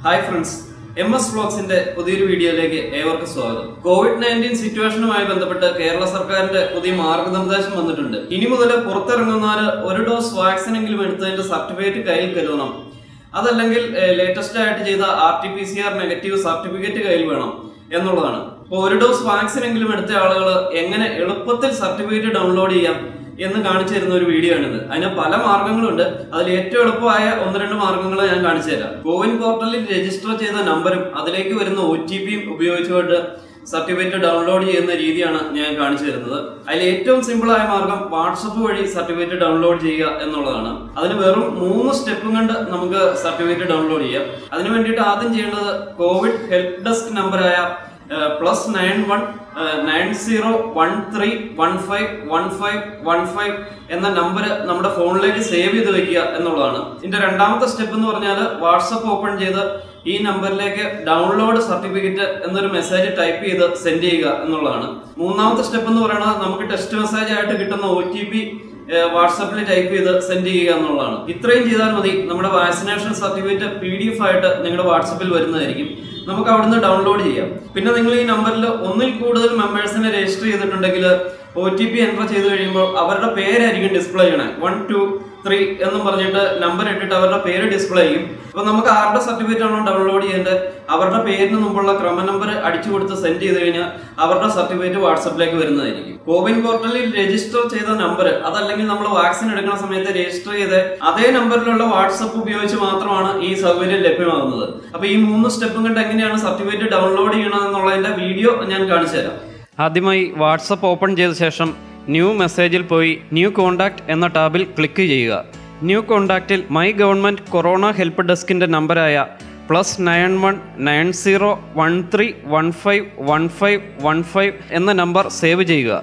hi friends M S വ്ലോഗ്സിന്റെ പുതിയൊരു വീഡിയോയിലേക്ക് ഏവർക്കും സ്വാഗതം കോവിഡ് നയൻറ്റീൻ സിറ്റുവേഷനുമായി ബന്ധപ്പെട്ട് കേരള സർക്കാരിന്റെ പുതിയ മാർഗനിർദ്ദേശം വന്നിട്ടുണ്ട് ഇനി മുതൽ പുറത്തിറങ്ങുന്നവർ ഒരു ഡോസ് വാക്സിൻ എങ്കിലും എടുത്തതിന്റെ സർട്ടിഫിക്കറ്റ് കയ്യിൽ കരുതണം അതല്ലെങ്കിൽ ലേറ്റസ്റ്റ് ആയിട്ട് ചെയ്ത R T P C R negative certificate കയ്യിൽ വേണം എന്നുള്ളതാണ് അപ്പോൾ ഒരു ഡോസ് വാക്സിൻ എങ്കിലും എടുത്ത ആളുകൾ എങ്ങനെ എളുപ്പത്തിൽ സർട്ടിഫിക്കറ്റ് ഡൗൺലോഡ് ചെയ്യാം എന്ന് കാണിച്ചു തരുന്ന ഒരു വീഡിയോ ആണിത് അതിന് പല മാർഗങ്ങളുണ്ട് അതിൽ ഏറ്റവും എളുപ്പമായ ഒന്ന് രണ്ട് മാർഗങ്ങൾ ഞാൻ കാണിച്ചു തരാം കോവിൻ പോർട്ടലിൽ രജിസ്റ്റർ ചെയ്ത നമ്പറും അതിലേക്ക് വരുന്ന ഒ ടി പിയും ഉപയോഗിച്ചുകൊണ്ട് സർട്ടിഫിക്കറ്റ് ഡൗൺലോഡ് ചെയ്യുന്ന രീതിയാണ് ഞാൻ കാണിച്ചു തരുന്നത് അതിൽ ഏറ്റവും സിമ്പിൾ ആയ മാർഗം വാട്സപ്പ് വഴി സർട്ടിഫിക്കറ്റ് ഡൗൺലോഡ് ചെയ്യുക എന്നുള്ളതാണ് അതിന് വെറും മൂന്ന് സ്റ്റെപ്പും കൊണ്ട് നമുക്ക് സർട്ടിഫിക്കറ്റ് ഡൗൺലോഡ് ചെയ്യാം അതിന് വേണ്ടിയിട്ട് ആദ്യം ചെയ്യേണ്ടത് കോവിഡ് ഹെൽപ്പ് ഡെസ്ക് നമ്പറായ plus nine one nine zero one three one five one five one five എന്ന നമ്പർ നമ്മുടെ ഫോണിലേക്ക് സേവ് ചെയ്ത് വെക്കുക എന്നുള്ളതാണ് ഇതിന്റെ രണ്ടാമത്തെ സ്റ്റെപ്പ് എന്ന് പറഞ്ഞാൽ വാട്സപ്പ് ഓപ്പൺ ചെയ്ത് ഈ നമ്പറിലേക്ക് ഡൗൺലോഡ് സർട്ടിഫിക്കറ്റ് എന്നൊരു മെസ്സേജ് ടൈപ്പ് ചെയ്ത് സെൻഡ് ചെയ്യുക എന്നുള്ളതാണ് മൂന്നാമത്തെ സ്റ്റെപ്പ് എന്ന് പറയുന്നത് നമുക്ക് ടെക്സ്റ്റ് മെസ്സേജ് ആയിട്ട് കിട്ടുന്ന ഒ ടി പി വാട്സാപ്പിൽ ടൈപ്പ് ചെയ്ത് സെൻഡ് ചെയ്യുക എന്നുള്ളതാണ് ഇത്രയും ചെയ്താൽ മതി നമ്മുടെ vaccination certificate P D F ആയിട്ട് നിങ്ങളുടെ വാട്സപ്പിൽ വരുന്നതായിരിക്കും നമുക്ക് അവിടുന്ന് ഡൗൺലോഡ് ചെയ്യാം പിന്നെ നിങ്ങൾ ഈ നമ്പറിൽ ഒന്നിൽ കൂടുതൽ മെമ്പേഴ്സിനെ രജിസ്റ്റർ ചെയ്തിട്ടുണ്ടെങ്കിൽ ഒ ടി പി എൻ്റർ ചെയ്ത് കഴിയുമ്പോൾ അവരുടെ പേരായിരിക്കും ഡിസ്പ്ലേ ചെയ്യണേ വൺ ടു ത്രീ എന്നും പറഞ്ഞിട്ട് നമ്പർ ഇട്ടിട്ട് അവരുടെ പേര് ഡിസ്പ്ലേ ചെയ്യും അപ്പൊ നമുക്ക് ആരുടെ സർട്ടിഫിക്കറ്റ് ആണോ ഡൗൺലോഡ് ചെയ്യേണ്ടത് അവരുടെ പേരിന് മുമ്പുള്ള ക്രമ നമ്പർ അടിച്ചു കൊടുത്ത് സെൻഡ് ചെയ്ത് കഴിഞ്ഞാൽ അവരുടെ സർട്ടിഫിക്കറ്റ് വാട്സപ്പിലേക്ക് വരുന്നതായിരിക്കും കോവിൻ പോർട്ടലിൽ രജിസ്റ്റർ ചെയ്ത നമ്പർ അതല്ലെങ്കിൽ നമ്മൾ വാക്സിൻ എടുക്കുന്ന സമയത്ത് രജിസ്റ്റർ ചെയ്ത് അതേ നമ്പറിലുള്ള വാട്സപ്പ് ഉപയോഗിച്ച് മാത്രമാണ് ഈ സൗകര്യം ലഭ്യമാകുന്നത് അപ്പൊ ഈ മൂന്ന് സ്റ്റെപ്പും കൊണ്ട് എങ്ങനെയാണ് സർട്ടിഫിക്കറ്റ് ഡൗൺലോഡ് ചെയ്യണം എന്നുള്ളതിന്റെ വീഡിയോ ഞാൻ കാണിച്ചു തരാം ആദ്യമായി വാട്സപ്പ് ഓപ്പൺ ചെയ്ത ശേഷം ന്യൂ മെസ്സേജിൽ പോയി ന്യൂ കോണ്ടാക്ട് എന്ന ടാബിൽ ക്ലിക്ക് ചെയ്യുക ന്യൂ കോണ്ടാക്റ്റിൽ മൈ ഗവൺമെൻറ് കൊറോണ ഹെൽപ്പ് ഡെസ്കിൻ്റെ നമ്പറായ plus nine one nine zero one three one five one five one five എന്ന നമ്പർ സേവ് ചെയ്യുക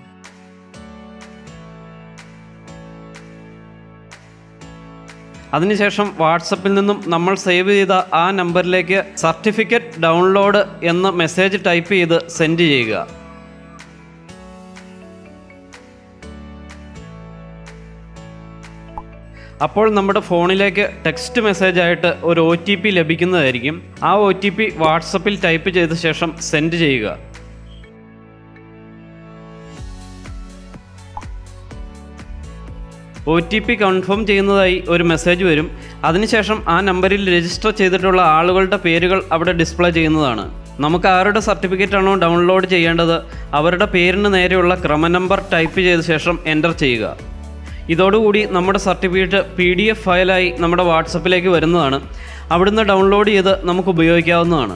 അതിനുശേഷം വാട്സപ്പിൽ നിന്നും നമ്മൾ സേവ് ചെയ്ത ആ നമ്പറിലേക്ക് സർട്ടിഫിക്കറ്റ് ഡൗൺലോഡ് എന്ന മെസ്സേജ് ടൈപ്പ് ചെയ്ത് സെൻഡ് ചെയ്യുക അപ്പോൾ നമ്മുടെ ഫോണിലേക്ക് ടെക്സ്റ്റ് മെസ്സേജ് ആയിട്ട് ഒരു ഒ ടി പി ലഭിക്കുന്നതായിരിക്കും ആ ഒ ടി പി വാട്സപ്പിൽ ടൈപ്പ് ചെയ്ത ശേഷം സെൻഡ് ചെയ്യുക ഒ ടി പി കൺഫേം ചെയ്യുന്നതായി ഒരു മെസ്സേജ് വരും അതിനുശേഷം ആ നമ്പറിൽ രജിസ്റ്റർ ചെയ്തിട്ടുള്ള ആളുകളുടെ പേരുകൾ അവിടെ ഡിസ്പ്ലേ ചെയ്യുന്നതാണ് നമുക്ക് ആരുടെ സർട്ടിഫിക്കറ്റ് ആണോ ഡൗൺലോഡ് ചെയ്യേണ്ടത് അവരുടെ പേരിന് നേരെയുള്ള ക്രമ നമ്പർ ടൈപ്പ് ചെയ്ത ശേഷം എൻ്റർ ചെയ്യുക ഇതോടുകൂടി നമ്മുടെ സർട്ടിഫിക്കറ്റ് പി ഡി എഫ് ഫയലായി നമ്മുടെ വാട്സപ്പിലേക്ക് വരുന്നതാണ് അവിടുന്ന് ഡൗൺലോഡ് ചെയ്ത് നമുക്ക് ഉപയോഗിക്കാവുന്നതാണ്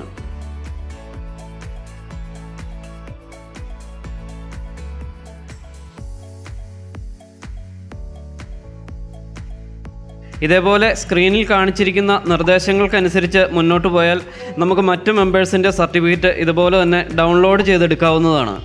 ഇതേപോലെ സ്ക്രീനിൽ കാണിച്ചിരിക്കുന്ന നിർദ്ദേശങ്ങൾക്കനുസരിച്ച് മുന്നോട്ട് പോയാൽ നമുക്ക് മറ്റു മെമ്പേഴ്സിൻ്റെ സർട്ടിഫിക്കറ്റ് ഇതുപോലെ തന്നെ ഡൗൺലോഡ് ചെയ്തെടുക്കാവുന്നതാണ്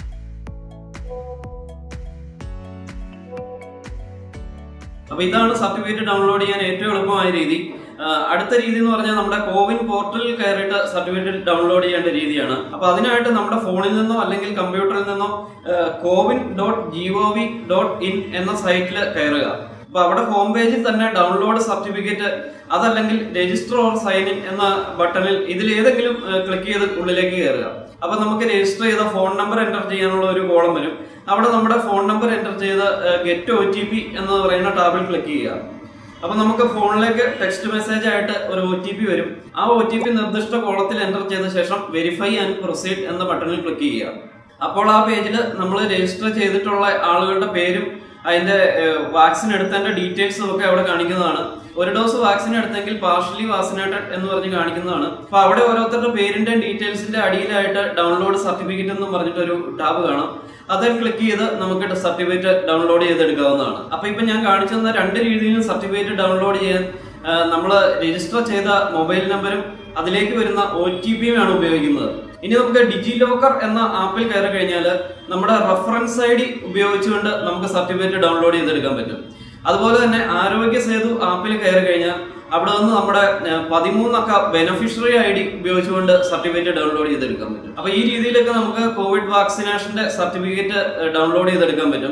അപ്പോൾ ഇതാണ് സർട്ടിഫിക്കറ്റ് ഡൗൺലോഡ് ചെയ്യാൻ ഏറ്റവും എളുപ്പമായ രീതി അടുത്ത രീതി എന്ന് പറഞ്ഞാൽ നമ്മുടെ കോവിൻ പോർട്ടലിൽ കയറിയിട്ട് സർട്ടിഫിക്കറ്റ് ഡൗൺലോഡ് ചെയ്യേണ്ട രീതിയാണ് അപ്പൊ അതിനായിട്ട് നമ്മുടെ ഫോണിൽ നിന്നോ അല്ലെങ്കിൽ കമ്പ്യൂട്ടറിൽ നിന്നോ CoWIN dot G O V dot in എന്ന സൈറ്റിൽ കയറുക അപ്പൊ അവിടെ ഹോം പേജിൽ തന്നെ ഡൗൺലോഡ് സർട്ടിഫിക്കറ്റ് അതല്ലെങ്കിൽ രജിസ്റ്റർ ഓർ സൈൻ ഇൻ എന്ന ബട്ടണിൽ ഇതിൽ ഏതെങ്കിലും ക്ലിക്ക് ചെയ്ത് ഉള്ളിലേക്ക് കയറുക അപ്പൊ നമുക്ക് രജിസ്റ്റർ ചെയ്ത ഫോൺ നമ്പർ എൻ്റർ ചെയ്യാനുള്ള ഒരു കോളം വരും അവിടെ നമ്മുടെ ഫോൺ നമ്പർ എൻ്റർ ചെയ്ത് ഗെറ്റ് ഒ ടി പി എന്ന് പറയുന്ന ടാബിൽ ക്ലിക്ക് ചെയ്യുക അപ്പൊ നമുക്ക് ഫോണിലേക്ക് ടെക്സ്റ്റ് മെസ്സേജ് ആയിട്ട് ഒരു ഒ ടി പി വരും ആ ഒ ടി പി നിർദ്ദിഷ്ട കോളത്തിൽ എൻ്റർ ചെയ്ത ശേഷം വെരിഫൈ ആൻഡ് പ്രൊസീഡ് എന്ന ബട്ടണിൽ ക്ലിക്ക് ചെയ്യുക അപ്പോൾ ആ പേജിൽ നമ്മൾ രജിസ്റ്റർ ചെയ്തിട്ടുള്ള ആളുകളുടെ പേരും അതിന്റെ വാക്സിൻ എടുത്തതിന്റെ ഡീറ്റെയിൽസും ഒക്കെ അവിടെ കാണിക്കുന്നതാണ് ഒരു ഡോസ് വാക്സിൻ എടുത്തെങ്കിൽ പാർഷ്യലി വാക്സിനേറ്റഡ് എന്ന് പറഞ്ഞ് കാണിക്കുന്നതാണ് അപ്പൊ അവിടെ ഓരോരുത്തരുടെ പേരിന്റെ ഡീറ്റെയിൽസിന്റെ അടിയിലായിട്ട് ഡൗൺലോഡ് സർട്ടിഫിക്കറ്റ് എന്ന് പറഞ്ഞിട്ട് ഒരു ടാബ് കാണാം അതിൽ ക്ലിക്ക് ചെയ്ത് നമുക്ക് സർട്ടിഫിക്കറ്റ് ഡൗൺലോഡ് ചെയ്തെടുക്കാവുന്നതാണ് അപ്പൊ ഇപ്പൊ ഞാൻ കാണിച്ചു തന്ന രണ്ട് രീതിയിലും സർട്ടിഫിക്കറ്റ് ഡൗൺലോഡ് ചെയ്യാൻ നമ്മൾ രജിസ്റ്റർ ചെയ്ത മൊബൈൽ നമ്പറും അതിലേക്ക് വരുന്ന ഒ ടി പിയും ആണ് ഉപയോഗിക്കുന്നത് ഇനി നമുക്ക് ഡിജി ലോക്കർ എന്ന ആപ്പിൽ കയറി കഴിഞ്ഞാൽ നമ്മുടെ റെഫറൻസ് ഐ ഡി ഉപയോഗിച്ചുകൊണ്ട് നമുക്ക് സർട്ടിഫിക്കറ്റ് ഡൗൺലോഡ് ചെയ്തെടുക്കാൻ പറ്റും അതുപോലെ തന്നെ ആരോഗ്യ സേതു ആപ്പിൽ കയറി കഴിഞ്ഞാൽ അവിടെ നിന്ന് നമ്മുടെ പതിമൂന്നക്ക ബെനഫിഷ്യറി ഐ ഡി ഉപയോഗിച്ചുകൊണ്ട് സർട്ടിഫിക്കറ്റ് ഡൗൺലോഡ് ചെയ്തെടുക്കാൻ പറ്റും അപ്പൊ ഈ രീതിയിലൊക്കെ നമുക്ക് കോവിഡ് വാക്സിനേഷന്റെ സർട്ടിഫിക്കറ്റ് ഡൗൺലോഡ് ചെയ്തെടുക്കാൻ പറ്റും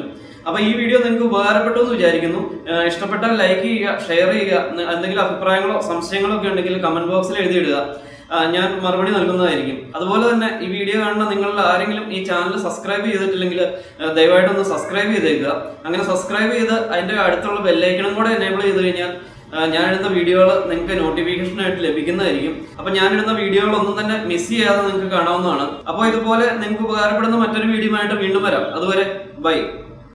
അപ്പൊ ഈ വീഡിയോ നിങ്ങൾക്ക് ഉപകാരപ്പെട്ടു എന്ന് വിചാരിക്കുന്നു ആ, ഇഷ്ടപ്പെട്ടാൽ ലൈക്ക് ചെയ്യുക ഷെയർ ചെയ്യുക ന- എന്തെങ്കിലും അഭിപ്രായങ്ങളോ സംശയങ്ങളോ ഒക്കെ ഉണ്ടെങ്കിൽ കമന്റ് ബോക്സിൽ എഴുതിയിടുക ആ, ഞാൻ മറുപടി നൽകുന്നതായിരിക്കും അതുപോലെ തന്നെ ഈ വീഡിയോ കാണുന്ന നിങ്ങളിൽ ആരെങ്കിലും ഈ ചാനൽ സബ്സ്ക്രൈബ് ചെയ്തിട്ടില്ലെങ്കിൽ ആ, ദയവായിട്ടൊന്ന് സബ്സ്ക്രൈബ് ചെയ്തേക്കുക അങ്ങനെ സബ്സ്ക്രൈബ് ചെയ്ത് അതിന്റെ അടുത്തുള്ള ബെല്ലൈക്കണും കൂടെ എനേബിൾ ചെയ്ത് കഴിഞ്ഞാൽ ആ, ഞാൻ ഇടുന്ന വീഡിയോകൾ നിങ്ങൾക്ക് നോട്ടിഫിക്കേഷൻ ആയിട്ട് ലഭിക്കുന്നതായിരിക്കും അപ്പൊ ഞാൻ ഇടുന്ന വീഡിയോകൾ ഒന്നും തന്നെ മിസ് ചെയ്യാതെ നിങ്ങൾക്ക് കാണാവുന്നതാണ് അപ്പോൾ ഇതുപോലെ നിങ്ങൾക്ക് ഉപകാരപ്പെടുന്ന മറ്റൊരു വീഡിയോ ആയിട്ട് വീണ്ടും വരാം അതുവരെ ബൈ